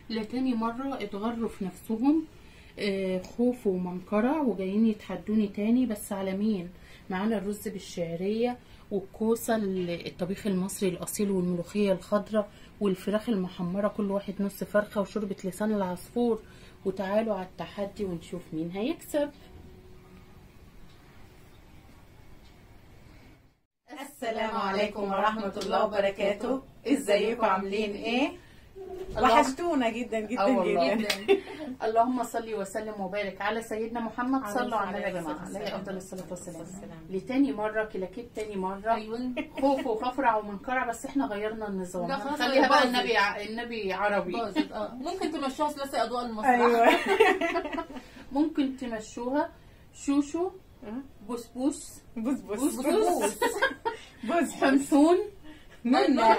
لتاني مرة اتغروا في نفسهم آه، خوف ومنكرة وجايين يتحدوني تاني بس على مين معانا الرز بالشعرية والكوسة ال- الطبيخ المصري الأصيل والملوخية الخضراء والفراخ المحمرة كل واحد نص فرخة وشوربة لسان العصفور وتعالوا على التحدي ونشوف مين هيكسب السلام عليكم ورحمة الله وبركاته ازيكم عاملين ايه الله- وحشتونا جدا جدا اه والله. جدا اللهم صل وسلم وبارك على سيدنا محمد عليه صلوا على الصلاة النبي يا جماعه والسلام. عليه افضل الصلاه والسلام والسلام. لتاني مره كلاكيت تاني مره ايوه خوف وخفرع ومنكرة بس احنا غيرنا النظام لا خلاص خليها بقى باظت. النبي ع- النبي عربي باظت اه ممكن تمشوها ثلاثي اضواء المسرح ايوه ممكن تمشوها شوشو بسبوس بوس بوس بوس بوس بوس بوس حنفون منا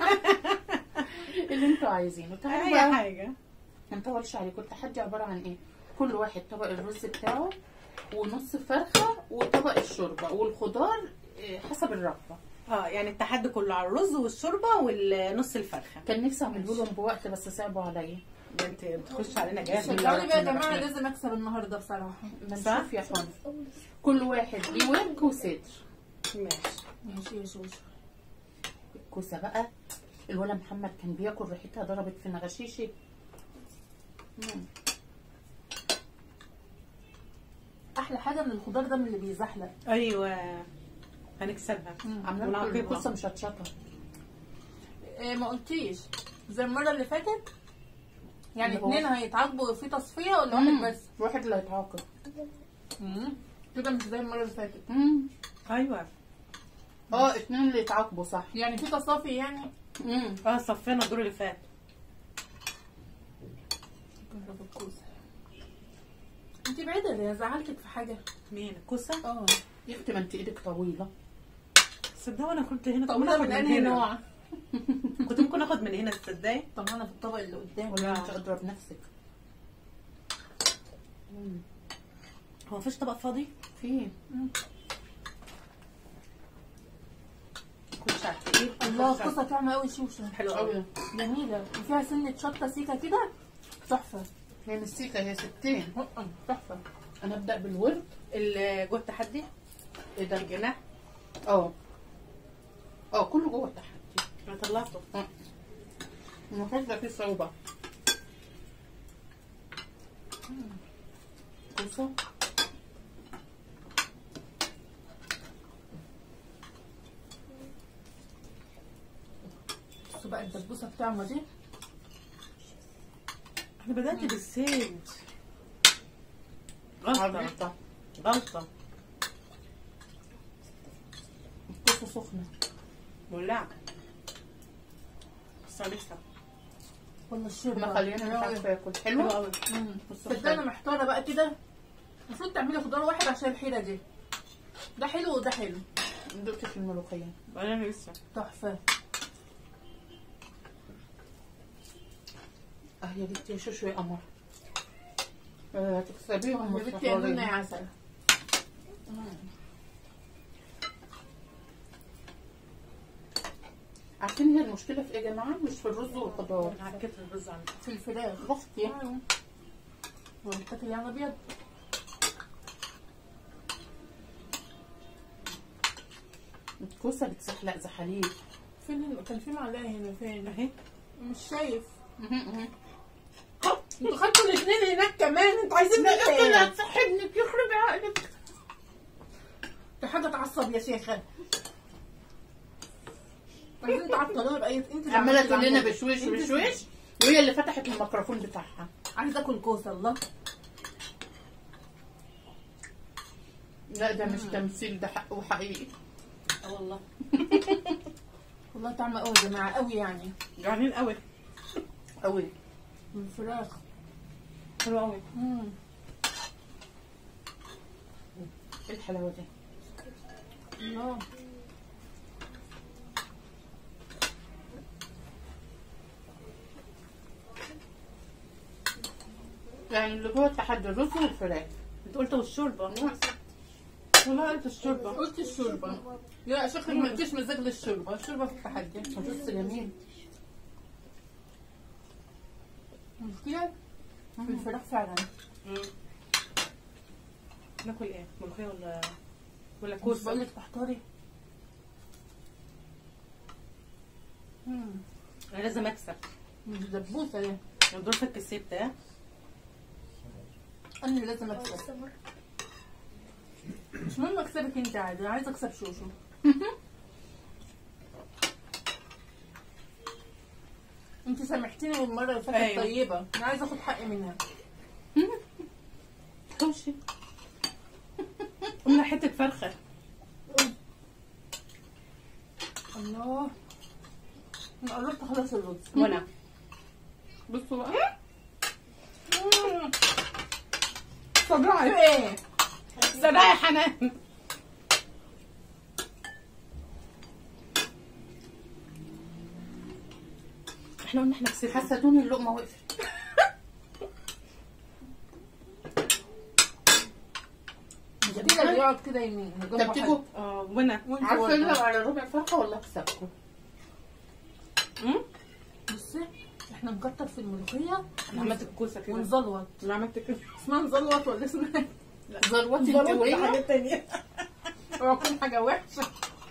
اللي انتوا عايزينه تعالوا اي بقى حاجة ما نطولش عليكم التحدي عباره عن ايه كل واحد طبق الرز بتاعه ونص فرخه وطبق الشوربه والخضار إيه، حسب الرغبه اه يعني التحدي كله على الرز والشوربه والنص الفرخه كان نفسي اعمله لهم بوقت بس صعبوا عليا ده انت بتخش علينا جاهز من شجعوني بقى يا الرحمن جماعه الرحيم. لازم اكسب النهارده بصراحه ما صح؟ نشوف يا حن كل واحد ليه ورك وصدر ماشي ماشي يا شوشو الكوسه بقى الولا محمد كان بياكل ريحتها ضربت في نغشيشي مم. احلى حاجه من الخضار ده من اللي بيزحلق ايوه هنكسبها عامله لكم ونعاقبها. الكوسه مشطشطه إيه ما قلتيش زي المره اللي فاتت يعني اللي هو- اتنين هيتعاقبوا في تصفيه ولا مم. واحد بس واحد اللي هيتعاقب مم. كده مش زي المره اللي فاتت مم. ايوه اه اتنين اللي يتعاقبوا صح يعني في تصافي يعني مم. اه صفينا الدور اللي فات جرب الكوسه انت بعيده ليه زعلتك في حاجه مين الكوسه اه يا اختي ما انت ايدك طويله تصدقوا انا كنت هنا طب طويله ناخد من انهي هنا. نوع كنت ممكن اخد من هنا تصدقي طب انا في الطبق اللي قدامي ولا انت اضرب نفسك مم. هو مفيش طبق فاضي في خش على التقيل الله الكوسه طعمه قوي شوشه حلو قوي قوي جميله وفيها سنه شطه سيكه كده تحفه هي مش سيكه هي ستين أه، تحفه انا ابدا بالورد ال- جوه التحدي ايه ده الجناح اه اه كله جوه التحدي انا طلعته المفروض ده فيه صعوبة كوسة بصوا بقى الدبوسه بتاعنا دي انا بدات بالزيت غلطه عريضة غلطه الكوسة سخنة ولع بس هنكسب ولا الشوربه ما خلينا مش عارفة اكل حلو حلو قوي مم. بصوا صدق انا محتاره بقى كده المفروض تعملي خضار واحد عشان الحيره دي ده حلو وده حلو دقتش الملوخية انا لسه تحفه اه يا بنتي شو شوي قمر آه، هتكسبيهم يا بنتي يا نونة يا مستحيل. عسل عارفين هي المشكلة في ايه يا جماعة مش في الرز والخضار انا عكيت الرز عندي في الفراخ بختي وبتاكل يعني ابيض الكوسة بتزحلق زحاليق فين ال- كان في معلقه هنا فين اهي مش شايف مهم، مهم. انتوا خدتوا الاثنين هناك كمان انتوا عايزين انت اللي ايه هتصاحبني يخرب عقلك دي حاجه تعصب يا شيخه عايزين تعطلونا باي انت اللي عمالة عملتي تقول لنا العمود. بشويش انت- بشويش وهي اللي فتحت الميكروفون بتاعها عايزه اكل كوسه الله لا ده مش تمثيل ده حق وحقيقي اه والله والله طعمه قوي يا جماعه قوي يعني جعانين قوي قوي الفراخ حلو قوي مم. ايه الحلاوه دي الله يعني اللي جوه التحدي الرز والفراخ انت قلت والشوربه والله قلت الشوربه قلت الشوربه لا شكلك ما لكيش مزاج للشوربه الشوربه في التحدي الرز جميل المشكلة في الفراخ فعلا مم. ناكل ايه ملوخيه ولا ولا مش كوسه بقول لك تحتاري مم. انا لازم اكسب مش دبوسة دي ودور كسبت ها انا اللي لازم اكسب مش مهم اكسبك انت عادي انا عايزه اكسب شوشو انت سامحتيني المره اللي فاتت أيوة. طيبه انا عايزه اخد حقي منها خشي قمنا حته فرخه الله انا قربت اخلص الرز وانا بصوا بقى صداعي في ايه؟ صدق يا حنان احنا قلنا احنا كسبنا حاسه دون اللقمه وقفت كده اللي يقعد كده يمين جنب طب تيجوا حد. اه وانا وانت عارفه برضه. لو على ربع فرخه ولا اكسبكم أمم؟ بصي احنا نكتر في الملوخيه انا عملت الكوسه كده ونزلوط انا عملت كده اسمها نزلوط ولا اسمها ايه؟ ذروتي نزلوط انت دي وهي حاجه تانية اوعى تكون حاجه وحشه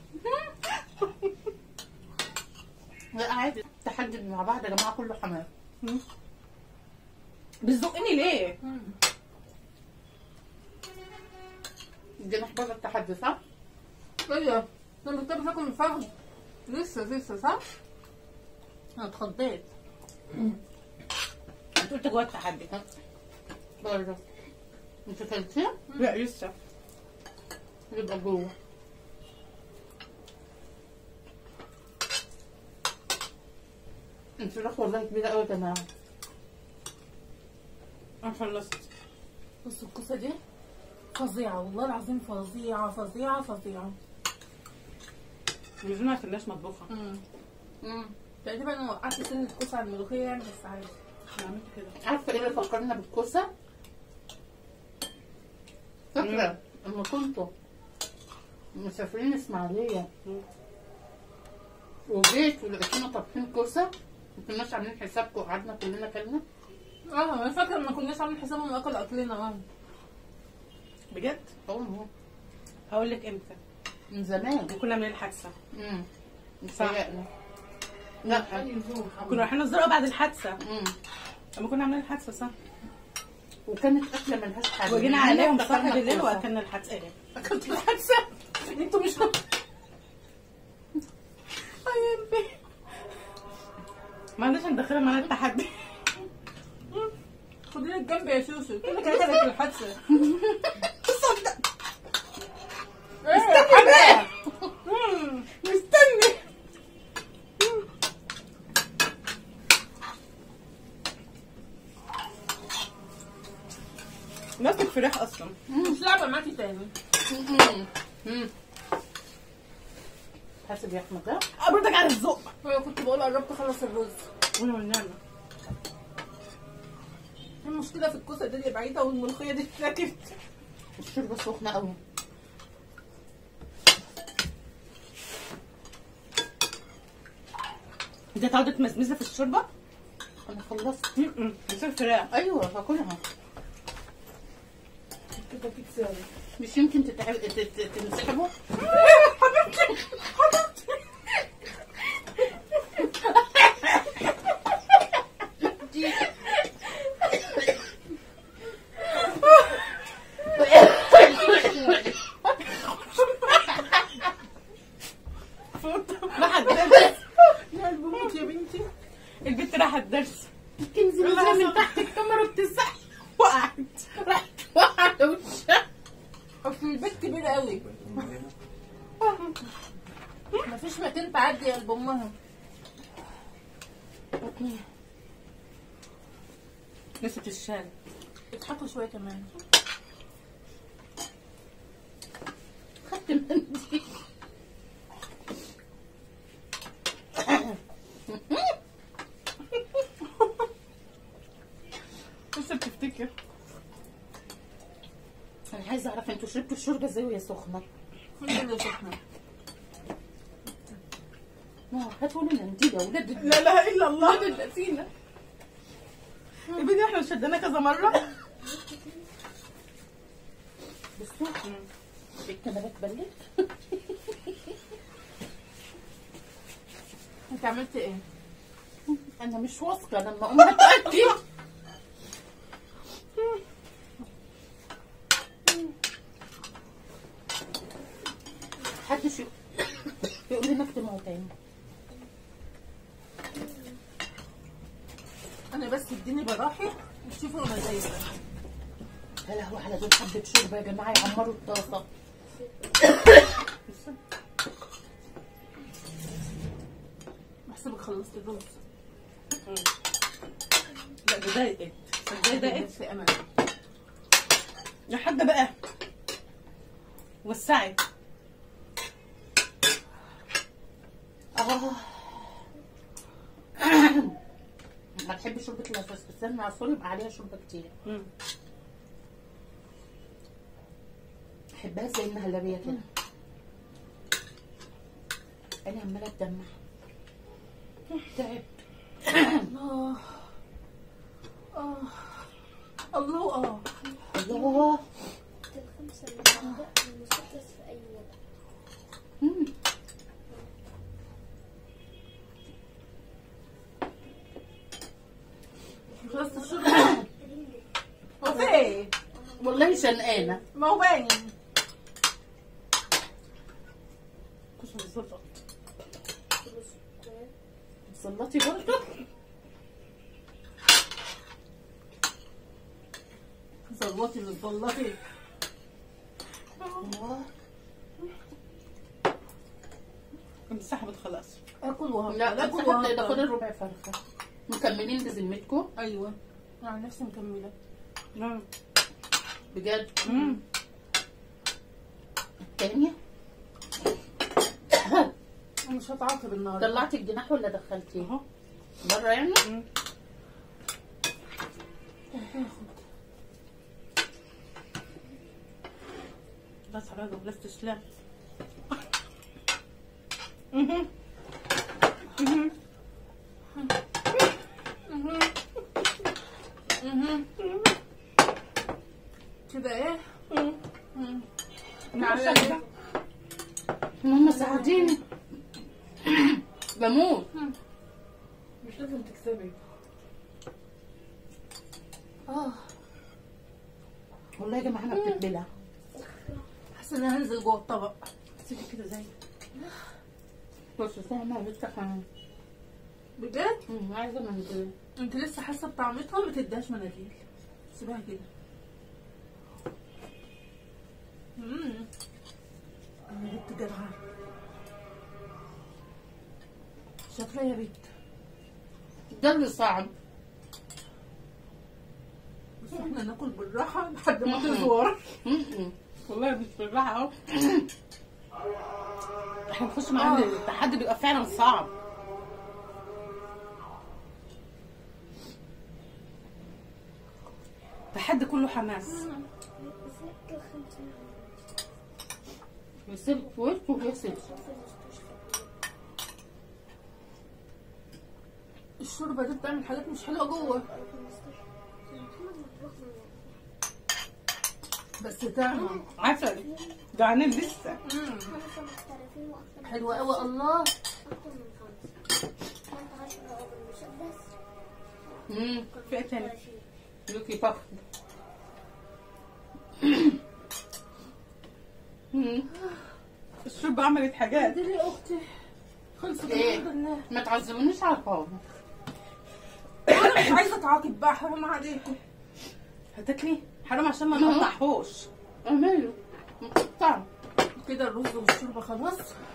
لا عادي تحدي مع بعض يا جماعه كله حمام بتزقني ليه؟ دي محبوبه التحدي صح؟ ايوه انا بكتب تاكل الفخذ لسه لسه صح؟ انا اتخضيت انت قلت جوه التحدي بره انت كلتيها؟ لا لسه يبقى جوه الفراخ والله كبيرة قوي يا جماعة انا خلصت بصوا الكوسه دي فظيعه والله العظيم فظيعه فظيعه فظيعه المزونه ما كناش مطبوخه مم. تقريبا انا وقعت سن الكوسه على الملوخيه يعني بس عادي انا عملت كده عارفة ايه اللي فكرنا بالكوسة؟ فاكرة لما كنتوا مسافرين اسماعيلية مم. وجيت ولقيتونا طابخين كوسة ما كناش عاملين حسابكم وقعدنا كلنا كلنا اه انا فاكره ما كناش عاملين حسابهم ناكل اكلنا اه بجد اه هقول لك امتى من زمان كنا عاملين الحادثه امم متهيألي لا كنا رايحين الزرقاء بعد الحادثه امم لما كنا عاملين الحادثه صح وكانت أكلة ملهاش حل وجينا من هنا عليهم افتكرنا صح بالليل الكوسة. واكلنا الحادثه ايه اكلت الحادثه انتوا مش ما عندناش ندخلها معانا التحدي خدي لك جنب يا شوشو كده كده كانت الحادثه تصدق ايه مستني ماسك فراخ اصلا مش لعبه معاكي تاني مم. مم. حاسب يا احمد ده ابردك على الذوق هو كنت بقول قربت اخلص الرز وانا والنعمه المشكله في الكوسه دي اللي بعيده والملوخيه دي اتاكلت الشوربه سخنه قوي انت هتقعدي تمزمزها في الشوربه انا خلصت م-م. ماسك فراخ ايوه هاكلها كده تكسري مش يمكن تتعب ت- ت- تنسحبوا حبيبتي حبيبتي راحت درس يا قلب موت يا بنتي البنت راحت درس كنزي اللي نازله من حصل؟ تحت الكاميرا بتزحف وقعت راحت وقعت وشها اصل البيت كبير قوي مفيش مكان تعدي يا قلب امها نسيت الشال اتحطوا شويه كمان خدت المنديل لسه بتفتكر انا عايزه اعرف انتوا شربتوا الشوربه ازاي وهي سخنه كل اللي شفنا ما هاتوا لي منديل يا ولاد لا اله الا الله اللذينه الفيديو احنا شدنا كذا مره بصوا الكنبات بلت انت عملت ايه؟ انا مش واثقه لما اقوم اتاكد محدش يقول لنا اكتموا تاني انا بس اديني براحي وشوفوا انا زي يا لهوي على دول حبه شوربه يا جماعه يعمروا الطاسه بحسبك خلصت الرز لا ده ضايقت ازاي ضايقت بس امان يا حاجه بقى وسعي اه ما بحبش شوربه العسل بس انا العصفور يبقى عليها شوربه كتير مم. بحبها زي المهلبيه كده انا عماله اتدمع تعبت الله اه الله اه الله الخمسة من المسدس في أي وضع مم. خلصت الشغل هو في ايه؟ والله شنقانه ما هو باين كشري زلط فلوس الكويت زلطي برضه زلطي مش زلطي الله انسحبت خلاص اكل وهبطل لا اكل ده كل ده كل وهبطل الربع فرخه مكملين بذمتكم ايوه انا عن نفسي مكمله مم. بجد مم. الثانيه انا مش هتعاقب النهارده طلعتي الجناح ولا دخلتيه اهو بره يعني مم. بس خلاص بلفت سلام مهم. مهم. مهم. كده ايه؟ مم. مم. معلش. ماما ساعديني بموت مش لازم تكسبي اه والله يا جماعه انا بتتبلع حاسه ان انا هنزل جوه الطبق سيبي كده زي بص سامع لسه كمان بجد مم، عايزه منزل انت لسه حاسه بطعمتها ما تديهاش مناديل سيبها كده امم انا جبت جرعه شاطره يا بنت ده اللي صعب بس احنا ناكل بالراحه لحد ما مم. تزور مم. والله مش بالراحه اهو احنا نخش معانا التحدي بيبقى فعلا صعب التحدي كله حماس بس كل خمسة يسيب في وشه ويسيب في المستشفى الشوربه دي بتعمل حاجات مش حلوه جوه في المستشفى محمد مطبخ من بس تعمل عسل جعانين لسه خمسة محترفين وأكثر من حلوه قوي الله أكثر من خمسة كانت عشرة أو بالمسدس مم. في ايه تاني؟ لوكي فخر مم. الشوربه عملت حاجات دي يا اختي خلصت إيه؟ الحمد لله ما تعذبونيش على الفاضي انا مش عايزه اتعاقب بقى حرام عليكم هتاكلي حرام عشان ما مم. نقطعهوش اعمله مقطع كده الرز والشوربه خلاص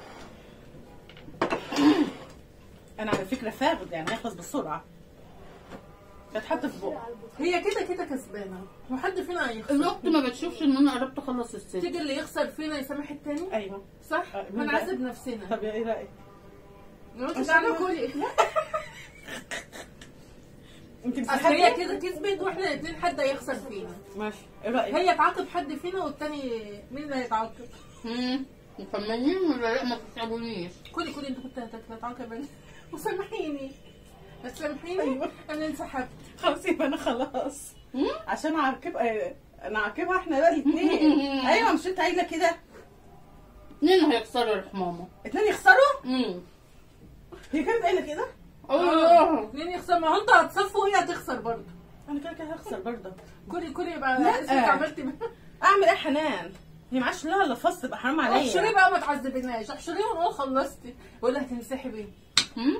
انا على فكره فارغ يعني هيخلص بسرعه هتحط في بقى هي كده كده كسبانه وحد فينا هيخسر الوقت ما بتشوفش ان انا قربت اخلص الست تيجي اللي يخسر فينا يسامح التاني ايوه صح؟ آه، مين هنعذب نفسنا طب ايه رايك؟ لو انت عشان- تعالى كلي انت اصل هي كده كسبت واحنا الاثنين حد هيخسر فينا ماشي ايه رايك؟ هي تعاقب حد فينا والتاني مين اللي هيتعاقب؟ مم. مكملين ولا لا ما تتعبونيش كلي كلي انت كنت هتاكل هتعاقب انا وسامحيني بس سامحيني أيوة. انا انسحبت خلاص يبقى انا خلاص مم؟ عشان اعاقب آه، انا عاقبها احنا بقى الاثنين ايوه مش انت قايله كده اتنين هيكسروا روح ماما اتنين يخسروا امم هي كانت قايله كده اه اتنين يخسر ما هو انت هتصفوا وهي هتخسر برضه انا كده كده هخسر برضه كلي كلي يبقى لا. اسمك عملتي اعمل ايه يا حنان هي معاش لها الا فص يبقى حرام احشري عليا بقى ما تعذبيناش احشري ونقول خلصتي ولا هتنسحبي امم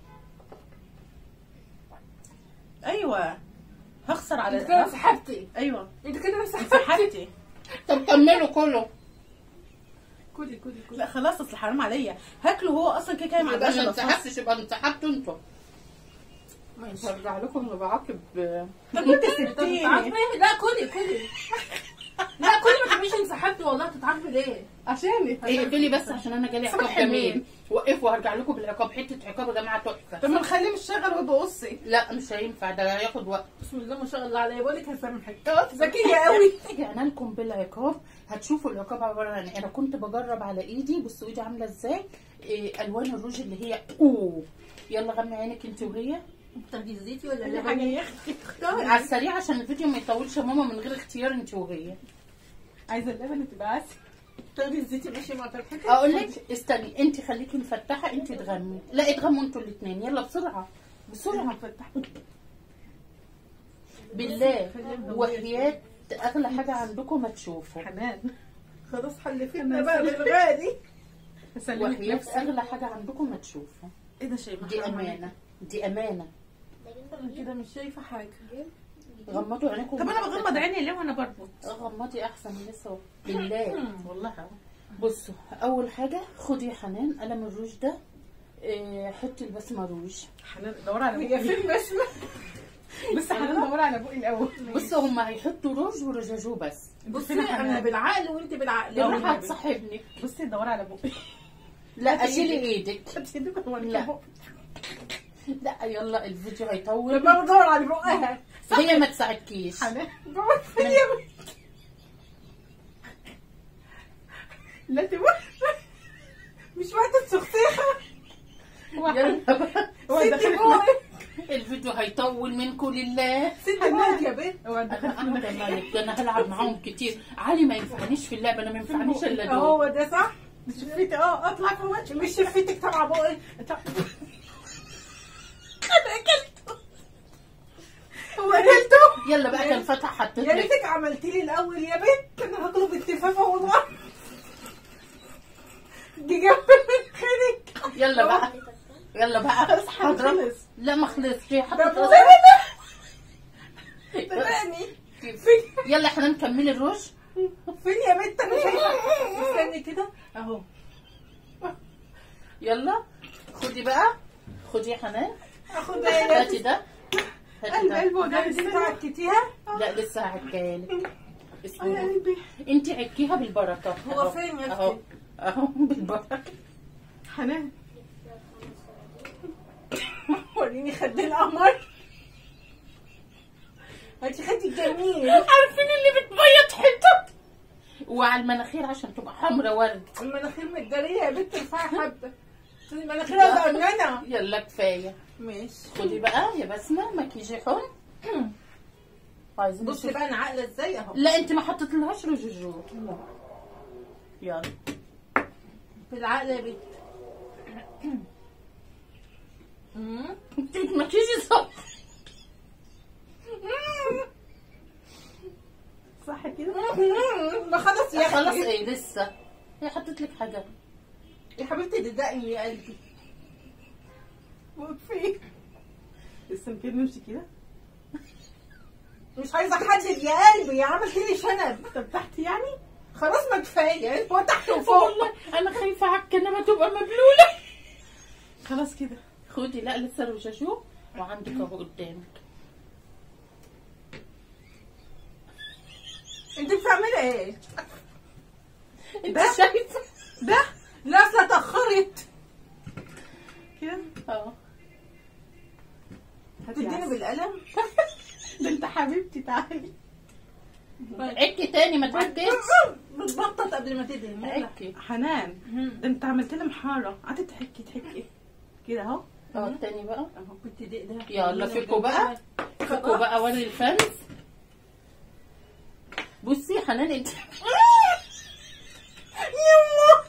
ايوه هخسر على انت كده انسحبتي ايوه انت كده انسحبتي انسحبتي طب كملوا كله كلي كلي كلي لا خلاص اصل حرام عليا هاكله هو اصلا كده كده ما يبقى عندهاش ما الا فص انسحبتش يبقى انسحبتوا انتوا ماشي هرجع لكم اني بعاقب طب كنت طب سبتيني تعاقبي لا كلي كلي لا كلي ما تبقيش انسحبتي والله تتعاقبي ليه؟ عشانك اقفلي بس عشان انا جالي عقاب سامحني. جميل وقفوا هرجع لكم بالعقاب حته عقاب يا جماعه تحفه طب ما نخليه مش شغل ويبقصي لا مش هينفع ده هياخد وقت بسم الله ما شاء الله عليا بقول لك هسامحك ذكيه قوي رجعنا لكم بالعقاب هتشوفوا العقاب عباره عن ايه انا كنت بجرب على ايدي بصوا ايدي عامله ازاي إيه الوان الروج اللي هي اوه يلا غمي عينك انت وهي بتاخدي زيتي ولا كل حاجه يا اختي على السريع عشان الفيديو ما يطولش يا ماما من غير اختيار انت وهي عايزه اللبن تبقى عسل تاخدي الزيتي ماشي مع فرحتك اقول لك استني انت خليكي مفتحه انت تغمي لا اتغموا انتوا الاثنين يلا بسرعه بسرعه بالله وحياة اغلى حاجه عندكم ما تشوفوا حنان خلاص حلفتنا بقى بالغالي سلمك وحياة نفسك اغلى حاجه عندكم ما تشوفوا ايه ده شيماء دي حرام عليك. امانه دي امانه انا كده مش شايفه حاجه غمضوا عينيكم طب انا بغمض عيني ليه وانا بربط غمضي احسن لسه بالله والله بصوا اول حاجه خدي يا حنان قلم الروج ده إيه، حطي البسمه روج حنان دور على هي بقي فين بسمه بس حنان دور على بقي الاول بصوا هم هيحطوا روج ورجاجو بس بصي فين حنان؟ انا بالعقل وانت بالعقل لا، يلا والنبي. هتصاحبني بصي دور على بقي لا هاتي اشيلي إيدك. ايدك خدتي ايدك ولا لا. بقي؟ لا يلا الفيديو هيطول طب انا بدور على بقها هي ما تساعدكيش حنان بقول فين يا بنت لا تبقى مش واحده سخسيخه يلا بقى. هو ستي دخلت بوي الفيديو هيطول منكم لله ستي بوي يا بنت هو انا دخلت انا مالك ده انا هلعب معاهم كتير علي ما ينفعنيش في اللعبه انا ما ينفعنيش الا دول هو ده صح شفتي اه اطلع في وجهي مش شفتك طالعه بقي هو اكلته يلا بقى كان فتح حطيت يا لك ريتك عملتي لي الاول يا بنت انا هاكله بالتفافه والله دي جنب من خيرك يلا بقى يلا بقى خلاص هضرب هنخلص. لا ما خلصش هي ده حطت بوي راسها تبعني يلا يا حنان كملي الروج فين يا بنت انا شايفه استني كده اهو يلا خدي بقى خدي يا حنان اخد يا هاتي ده هاتي قلب ده قلب ده وجع انت عكتيها لا لسه هعكيها لك يا اسمعي قلبي انت عكيها بالبركه هو أهو. فين يا اهو اختي؟ اهو بالبركه حنان وريني خد القمر هاتي خدي الجميل عارفين اللي بتبيض حتت وعلى المناخير عشان تبقى حمرا ورد المناخير متداريه يا بنت ارفعي حبه المناخير ازرنانه يلا كفايه ماشي خدي بقى يا بسمه مكياج حم عايزين بصي نشوف بقى انا عاقله ازاي اهو لا انت ما حطيتلهاش رجوجو يلا بالعقل يا بنت مم. انت مكياجي صح صح كده مم. ما خلاص يا خلاص اختي ايه لسه هي حطيت لك حاجه يا حبيبتي دي دقني يا قلبي وفي لسه ممكن نمشي كده مش عايزه احدد يا قلبي يا عملت لي شنب طب تحت يعني خلاص ما كفايه هو تحت وفوق والله انا خايفه على الكنبه تبقى مبلوله خلاص كده خدي لا لسه رجاجو وعندك اهو قدامك انت بتعملي ايه؟ انت ده؟ شايفه ده لا أصل اتاخرت كده اه هاتي تديني عسل. بالقلم ده انت حبيبتي تعالي عكي تاني ما تعكيش بتبطط قبل ما تدهن يلا. عكي حنان ده انت عملت لي محاره قعدت تحكي تحكي كده اهو اه التاني بقى اهو كنت ده ده يلا فكوا بقى فكوا بقى وري الفانز بصي يا حنان انت يما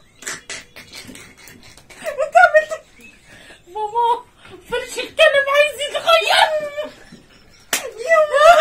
انت عملت ماما فرش الكلب عايز يتغير يما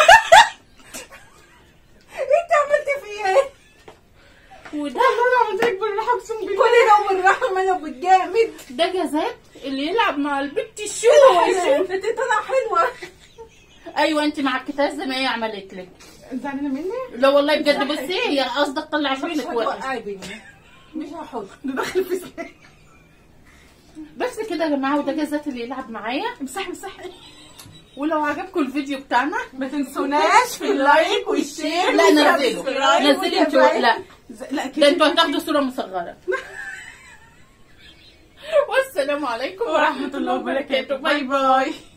انت عملت فيا ايه؟ وده انا عملت لك بالراحه اقسم بالله كل ده بالراحه انا بالجامد ده جزات اللي يلعب مع البت الشوش انت طالعه حلوه ايوه انت مع الكتاز زي ما هي عملت لك زعلانه مني؟ لا والله بجد بصي هي قصدك طلع مش شكلك وحش هتوقعي بيني مش هحط ده داخل في سناني بس كده يا جماعه وده جزات اللي يلعب معايا امسحي امسحي ولو عجبكم الفيديو بتاعنا ما تنسوناش في اللايك والشير لا نزله والسبسكرايب نزلي انتوا والتابعين. لا ز- لا ده كده انتوا هتاخدوا صوره مصغره والسلام عليكم ورحمه الله وبركاته باي باي